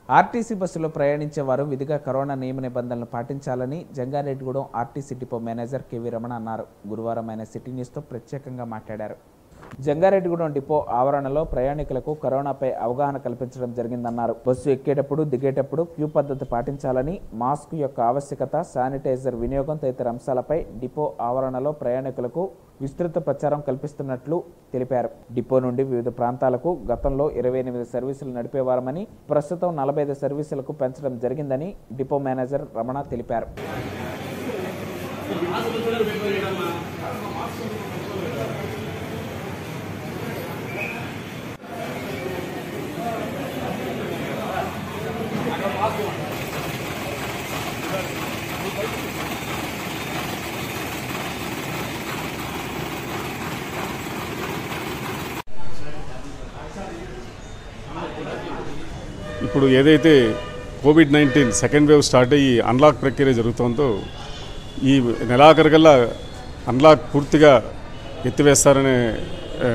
RTC బస్సులో ప్రయాణించే వారు విధిగా కరోనా నియమ నిబంధనలు పాటించాలని Jangareddygudem RTC depot manager KV Ramana అన్నారు గురువారం ఆయన సిటీ న్యూస్తో ప్రత్యేకంగా మాట్లాడారు జంగారెడ్డిగూడెం డిపో ఆవరణలో ప్రయాణికులకు కరోనాపై అవగాహన కల్పించడం జరిగిందన్నారు బస్సు ఎక్కేటప్పుడు దిగేటప్పుడు క్యూ పద్ధతి పాటించాలని మాస్క్ యొక్క ఆవశ్యకత శానిటైజర్ వినియోగం తదితర అంశాలపై డిపో ఆవరణలో ప్రయాణికులకు విస్తృత ప్రచారం కల్పిస్తున్నట్లు తెలిపారు డిపో నుండి వివిధ ప్రాంతాలకు గతంలో ఇరవై ఎనిమిది సర్వీసులు నడిపేవారమని ప్రస్తుతం నలభై ఐదు సర్వీసులకు పెంచడం జరిగిందని డిపో మేనేజర్ రమణ తెలిపారు ఇప్పుడు ఏదైతే COVID nineteen second wave start అయ్యి అన్లాక్ ప్రక్రియ జరుగుతుందో ఈ నెలాఖరికల్లా అన్లాక్ పూర్తిగా ఎత్తివేస్తారనే ఆ,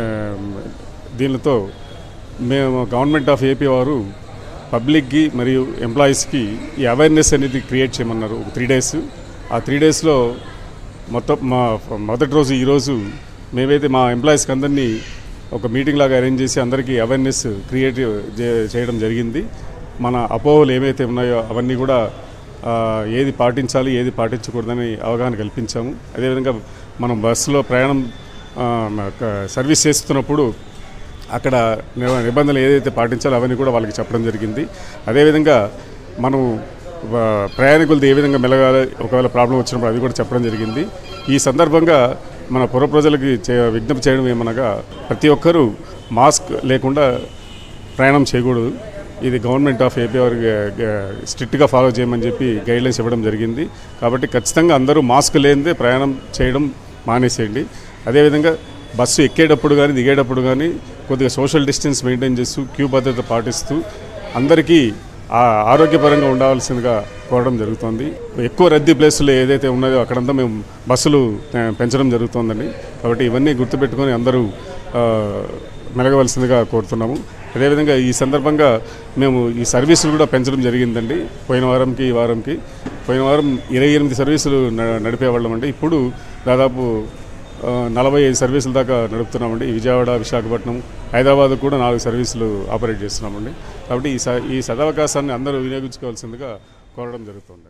దీనితో మేము గవర్నమెంట్ ఆఫ్ ఏపీ వారు పబ్లిక్కి మరియు ఎంప్లాయీస్కి ఈ అవేర్నెస్ అనేది క్రియేట్ చేయమన్నారు ఒక త్రీ డేస్ ఆ త్రీ డేస్లో మొత్తం మా మొదటి రోజు ఈరోజు మేమైతే మా ఎంప్లాయీస్కి అందరినీ ఒక మీటింగ్ లాగా అరేంజ్ చేసి అందరికీ అవేర్నెస్ క్రియేట్ చే- చేయడం జరిగింది మన అపోహలు ఏమైతే ఉన్నాయో అవన్నీ కూడా ఆ, ఏది పాటించాలి ఏది పాటించకూడదని అవగాహన కల్పించాము అదేవిధంగా మనం బస్సులో ప్రయాణం ఆ, క- సర్వీస్ చేస్తున్నప్పుడు అక్కడ నిబ- నిబంధనలు ఏదైతే పాటించాలో అవన్నీ కూడా వాళ్ళకి చెప్పడం జరిగింది అదేవిధంగా మనం వ- ప్రయాణికులతో ఏ విధంగా మెలగాలి ఒకవేళ ప్రాబ్లం వచ్చినప్పుడు అది కూడా చెప్పడం జరిగింది ఈ సందర్భంగా మన పుర ప్రజలకి చే- విజ్ఞప్తి చేయడం ఏమనగా ప్రతి ఒక్కరూ మాస్క్ లేకుండా ప్రయాణం చేయకూడదు ఇది గవర్నమెంట్ ఆఫ్ ఏపీ వారి స్ట్రిక్ట్గా ఫాలో చేయమని చెప్పి గైడ్లైన్స్ ఇవ్వడం జరిగింది కాబట్టి ఖచ్చితంగా అందరూ మాస్క్ లేనిదే ప్రయాణం చేయడం మానేసేయండి అదేవిధంగా బస్సు ఎక్కేటప్పుడు కానీ దిగేటప్పుడు కానీ కొద్దిగా సోషల్ డిస్టెన్స్ మెయింటైన్ చేస్తూ క్యూ పద్ధతి పాటిస్తూ అందరికీ ఆ ఆరోగ్యపరంగా ఉండవలసిందిగా కోరడం జరుగుతోంది ఎక్కువ రద్దీ ప్లేసులు ఏదైతే ఉన్నాయో అక్కడంతా మేము బస్సులు ఆ, పెంచడం జరుగుతోందండి కాబట్టి ఇవన్నీ గుర్తుపెట్టుకొని అందరూ ఆ, మెలగవలసిందిగా కోరుతున్నాము అదేవిధంగా ఈ సందర్భంగా మేము ఈ సర్వీసులు కూడా పెంచడం జరిగిందండి పోయిన వారంకి ఈ వారంకి పోయిన వారం ఇరవై ఎనిమిది సర్వీసులు న- నడిపేవాళ్ళం అండి ఇప్పుడు దాదాపు ఆ, నలభై ఐదు సర్వీసుల దాకా నడుపుతున్నామండి ఈ విజయవాడ విశాఖపట్నం హైదరాబాద్ కూడా నాలుగు సర్వీసులు ఆపరేట్ చేస్తున్నామండి కాబట్టి ఈ స ఈ సదవకాశాన్ని అందరూ వినియోగించుకోవాల్సిందిగా కోరడం జరుగుతుంది